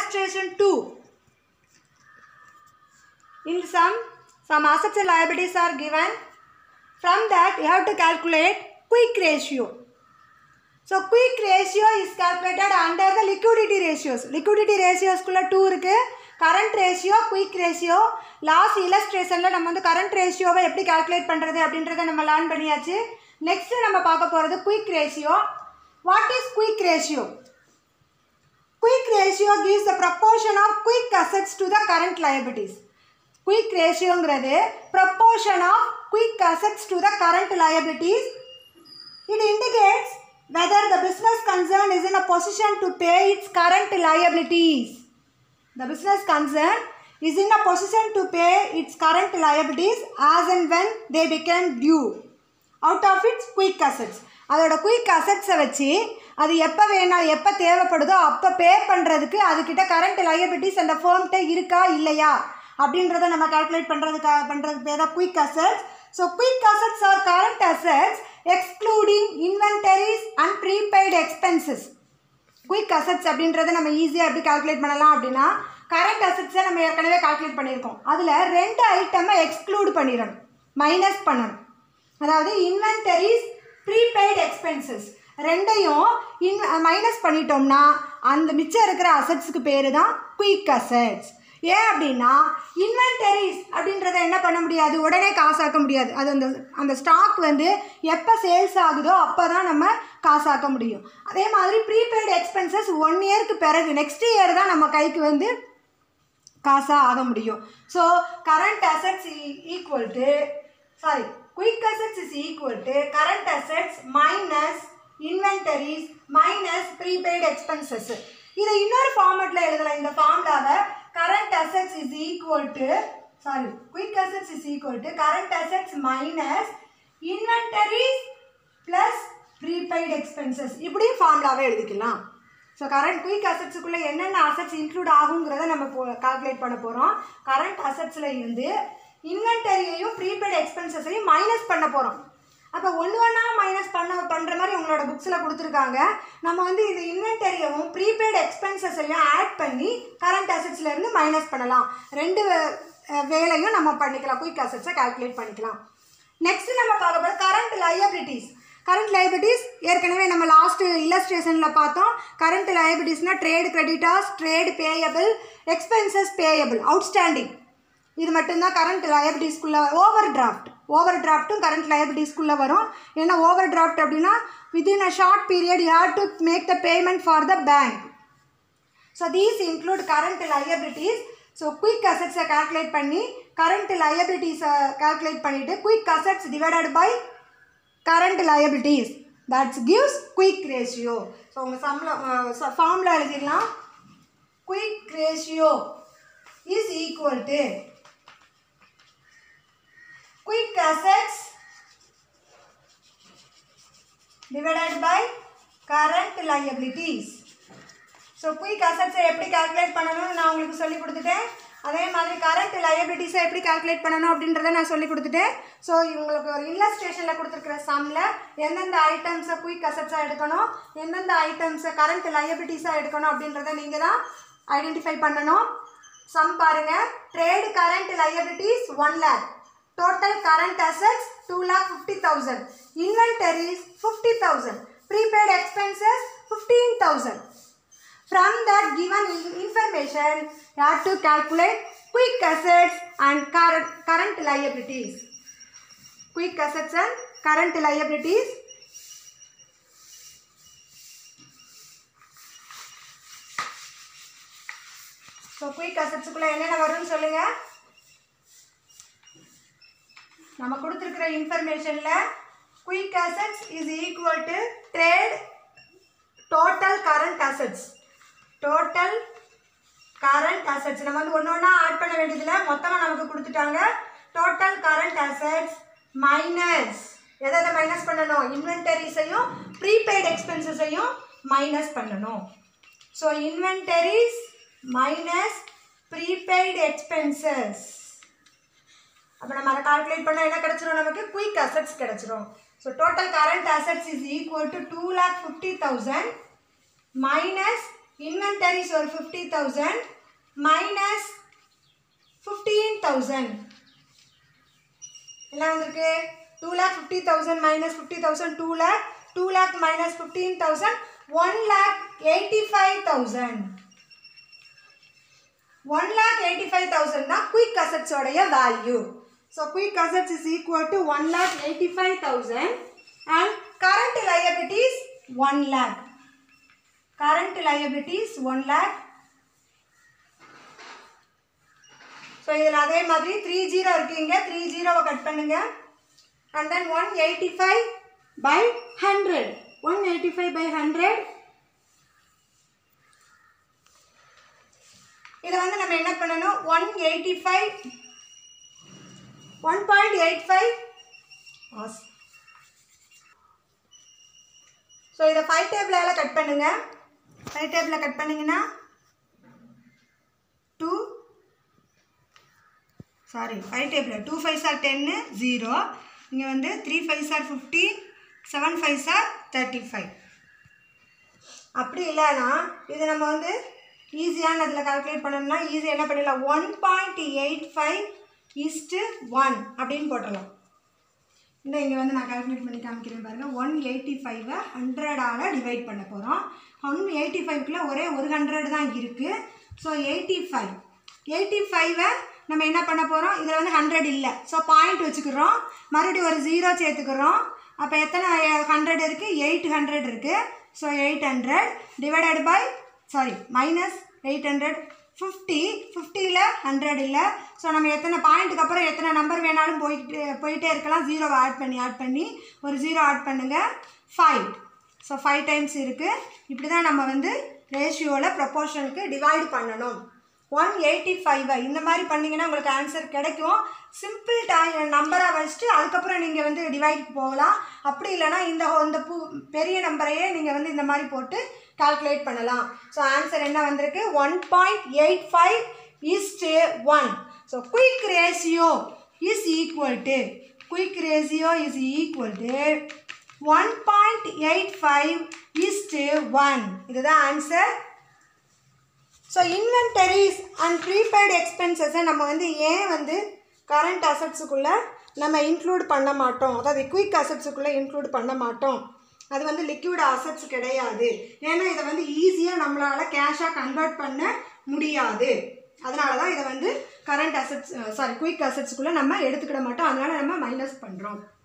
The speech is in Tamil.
illustration 2 in some some assets and liabilities are given from that you have to calculate quick ratio so quick ratio is calculated under the liquidity ratios liquidity ratios குள்ள 2 இருக்கு current ratio quick ratio last இல்லஸ்ட்ரேஷனில் நம்ம வந்து current ratioவை எப்படி calculate பண்ணுறது அப்படின்றத நம்ம லேர்ன் பண்ணியாச்சு நெக்ஸ்ட் நம்ம பார்க்க போகிறது quick ratio what is quick ratio quick ratio gives the proportion of quick assets to the current liabilities quick ratioங்கிறது proportion of quick assets to the current liabilities it indicates whether the business concerned is in a position to pay its current liabilities the business concerned is in a position to pay its current liabilities as and when they become due out of its quick assets அதோட குயிக் அசட்ஸை வச்சு அது எப்போ வேணாலும் எப்போ தேவைப்படுதோ அப்போ பே பண்ணுறதுக்கு அதுக்கிட்ட கரண்ட் liabilities அந்த ஃபேர்ம்கிட்ட இருக்கா இல்லையா அப்படின்றத நம்ம கால்குலேட் பண்ணுறதுக்கு பண்ணுறதுக்கு பேர் தான் quick assets so quick assets are current assets excluding inventories and prepaid expenses quick assets அப்படின்றத நம்ம ஈஸியாக எப்படி கால்குலேட் பண்ணலாம் அப்படின்னா கரண்ட் அசட்ஸை நம்ம ஏற்கனவே கால்குலேட் பண்ணியிருக்கோம் அதில் ரெண்டு ஐட்டமை எக்ஸ்க்ளூட் பண்ணிடணும் மைனஸ் பண்ணணும் அதாவது இன்வென்டரிஸ் ப்ரீபெய்டு எக்ஸ்பென்சஸ் ரெண்டையும் இன் மைனஸ் பண்ணிட்டோம்னா அந்த மிச்சம் இருக்கிற அசட்ஸுக்கு பேர் தான் குயிக் அசட்ஸ் ஏன் அப்படின்னா இன்வென்டரிஸ் அப்படின்றத என்ன பண்ண முடியாது உடனே காசாக்க முடியாது அது அந்த அந்த ஸ்டாக் வந்து எப்போ சேல்ஸ் ஆகுதோ அப்போ தான் நம்ம காசாக்க முடியும் அதே மாதிரி ப்ரீபெய்டு எக்ஸ்பென்சஸ் ஒன் இயருக்கு பிறகு நெக்ஸ்ட் இயர் தான் நம்ம கைக்கு வந்து காசாக ஆக முடியும் so current assets equal to sorry quick assets is equal to current assets minus inventories minus prepaid expenses இதை இன்னொரு ஃபார்மெட்டில் எழுதலாம் இந்த ஃபார்முலாவை current assets is equal to sorry quick assets is equal to current assets minus inventories plus prepaid expenses இப்படியும் ஃபார்முலாவை எழுதிக்கலாம் ஸோ கரண்ட் குயிக் அசட்ஸுக்குள்ளே என்னென்ன அசட்ஸ் இன்க்ளூட் ஆகுங்கிறத நம்ம போ கால்குலேட் பண்ண போகிறோம் கரண்ட் அசட்ஸில் இருந்து இன்வென்டரியையும் ப்ரீபெய்ட் எக்ஸ்பென்சஸையும் மைனஸ் பண்ண போகிறோம் அப்போ ஒன்று ஒன்றா மைனஸ் பண்ண பண்ணுற மாதிரி உங்களோட புக்ஸில் கொடுத்துருக்காங்க நம்ம வந்து இந்த இன்வென்டரியவும் ப்ரீபெய்டு எக்ஸ்பென்சஸையும் ஆட் பண்ணி கரண்ட் அசட்ஸ்லேருந்து மைனஸ் பண்ணலாம் ரெண்டு வே- அஹ் வேலையும் நம்ம பண்ணிக்கலாம் குயிக் அசட்ஸை கால்குலேட் பண்ணிக்கலாம் நெக்ஸ்ட் நம்ம பார்க்க போகிறது கரண்ட் liabilities கரண்ட் liabilities ஏற்கனவே நம்ம லாஸ்ட் இல்லஸ்ட்ரேஷனில் பார்த்தோம் கரண்ட் liabilitiesனால் ட்ரேட் கிரெடிட்டாஸ் trade payable expenses payable outstanding இது மட்டும்தான் கரண்ட் லயபிலிட்டிஸ்குள்ளே ஓவர் டிராஃப்ட் ஓவர் டிராஃப்ட்டும் கரண்ட் லயபிலிட்டிஸ்குள்ளே வரும் ஏன்னா ஓவர் டிராஃப்ட் அப்படின்னா within a short period you have to make the payment for the bank so these include current liabilities so quick அசட்ஸை கால்குலேட் பண்ணி கரண்ட் liabilities-அ கால்குலேட் பண்ணிவிட்டு quick assets divided by current liabilities that's gives quick ratio so உங்கள் சம்ல ஃபார்மில் எழுதிடலாம் quick ratio is equal to quick assets divided by current liabilities so quick அசட்ஸை எப்படி கால்குலேட் பண்ணணும்னு நான் உங்களுக்கு சொல்லி கொடுத்துட்டேன் அதே மாதிரி கரண்ட் liabilities-ஐ எப்படி கால்குலேட் பண்ணணும் அப்படின்றத நான் சொல்லி கொடுத்துட்டேன் ஸோ உங்களுக்கு ஒரு இல்லஸ்ட்ரேஷனில் கொடுத்துருக்குற சம்மில் எந்தெந்த ஐட்டம்ஸை குயிக் அசட்ஸாக எடுக்கணும் எந்தெந்த ஐட்டம்ஸை கரண்ட் liabilities-ஆக எடுக்கணும் அப்படின்றத நீங்கள் தான் ஐடென்டிஃபை பண்ணணும் சம் பாருங்க trade current liabilities one lakh total current assets two lakh fifty thousand inventories fifty thousand prepaid expenses fifteen thousand From that given in- information, you have to calculate quick assets and current, current liabilities. Quick assets and current liabilities. So quick அசட்ஸுக்குள்ளே என்னென்ன வரும்னு சொல்லுங்க நம்ம கொடுத்துருக்கிற இன்ஃபர்மேஷனில் quick assets is equal to trade total current assets total current assets நம்ம வந்து ஒன்று ஒன்றா ஆட் பண்ண வேண்டியதில்லை மொத்தமாக நமக்கு கொடுத்துட்டாங்க டோட்டல் கரண்ட் அசட்ஸ் மைனஸ் எதை எதை மைனஸ் பண்ணணும் இன்வென்டரிஸையும் ப்ரீபெய்ட் எக்ஸ்பென்சஸையும் மைனஸ் பண்ணணும் so inventories minus prepaid expenses அப்போ நம்ம அதை கால்குலேட் பண்ணால் என்ன கிடச்சிரும் நமக்கு குயிக் அசட்ஸ் கிடச்சிரும் so total current assets is equal to two lakh fifty thousand minus inventories ஒரு fifty thousand minus fifteen thousand என்ன வந்திருக்கு two lakh fifty thousand minus fifty thousand two lakh two lakh minus fifteen thousand one lakh eighty five thousand one lakh eighty five thousand தான் குயிக் அசட்ஸோடைய value so quick assets is equal to one lakh eighty five thousand and current liabilities one lakh current liabilities one lakh so இதில் அதே மாதிரி த்ரீ ஜீரோ இருக்கீங்க த்ரீ ஜீரோவை கட் பண்ணுங்க and then one eighty five by hundred one eighty five by hundred இதை வந்து நம்ம என்ன பண்ணணும் one eighty five one point eight five so இதை ஃபைவ் டேபிளால் கட் பண்ணுங்க ஃபைவ் டேபிளில் கட் பண்ணிங்கன்னா two sorry five table two five சார் டென்னு ஜீரோ இங்கே வந்து த்ரீ ஃபைவ் சார் ஃபிஃப்டீன் செவன் ஃபைவ் சார் தேர்ட்டி ஃபைவ் அப்படி இல்லைன்னா இது நம்ம வந்து ஈஸியான இதில் கால்குலேட் பண்ணோம்னா ஈஸியாக என்ன பண்ணிடலாம் one point eight five is to one அப்படின்னு போட்டுடலாம் இந்த இங்கே வந்து நான் கால்குலேட் பண்ணி காமிக்கிறேன் பாருங்கள் ஒன் எயிட்டி ஃபைவை ஹண்ட்ரடால் டிவைட் பண்ண போகிறோம் ஒன் எயிட்டி ஃபைவ்க்குள்ளே ஒரே ஒரு ஹண்ட்ரட் தான் இருக்குது ஸோ எயிட்டி ஃபைவ் எயிட்டி ஃபைவை நம்ம என்ன பண்ண போகிறோம் இதில் வந்து ஹண்ட்ரட் இல்லை ஸோ பாயிண்ட் வச்சுக்கிறோம் மறுபடியும் ஒரு ஜீரோ சேர்த்துக்கிறோம் அப்போ எத்தனை ஹண்ட்ரட் இருக்குது எயிட் ஹண்ட்ரட் இருக்குது so eight hundred divided by sorry minus eight hundred fifty ஃபிஃப்டியில் ஹண்ட்ரட் இல்லை ஸோ நம்ம எத்தனை பாயிண்ட்டுக்கு அப்புறம் எத்தனை நம்பர் வேணாலும் போயிட்டு போயிட்டே இருக்கலாம் ஜீரோவை ஆட் பண்ணி ஆட் பண்ணி ஒரு ஜீரோ ஆட் பண்ணுங்கள் ஃபைவ் ஸோ ஃபைவ் டைம்ஸ் இருக்குது இப்படி தான் நம்ம வந்து ரேஷியோவில் ப்ரொப்போர்ஷனுக்கு டிவைட் பண்ணணும் ஒன் எயிட்டி ஃபைவை இந்த மாதிரி பண்ணிங்கன்னா உங்களுக்கு ஆன்சர் கிடைக்கும் சிம்பிள் டை நம்பராக வச்சுட்டு அதுக்கப்புறம் நீங்கள் வந்து டிவைடுக்கு போகலாம் அப்படி இல்லைன்னா இந்த ஹோ- இந்த பூ பெரிய நம்பரையே நீங்கள் வந்து இந்த மாதிரி போட்டு கால்குலேட் பண்ணலாம் ஸோ ஆன்சர் என்ன வந்திருக்கு one point eight five is to one so quick ratio is equal to quick ratio is equal to one point eight five is to one இதுதான் answer so inventories and prepaid எக்ஸ்பென்சஸை நம்ம வந்து ஏன் வந்து கரண்ட் அசட்ஸுக்குள்ளே நம்ம இன்க்ளூட் பண்ண மாட்டோம் அதாவது குயிக் அசட்ஸுக்குள்ளே இன்க்ளூட் பண்ண மாட்டோம் அது வந்து லிக்விட் அசட்ஸ் கிடையாது ஏன்னா இதை வந்து ஈஸியாக நம்மளால் கேஷாக கன்வெர்ட் பண்ண முடியாது அதனால தான் இதை வந்து கரண்ட் அசட்ஸ் சாரி குயிக் அசட்ஸுக்குள்ளே நம்ம எடுத்துக்கிட மாட்டோம் அதனால நம்ம மைனஸ் பண்ணுறோம்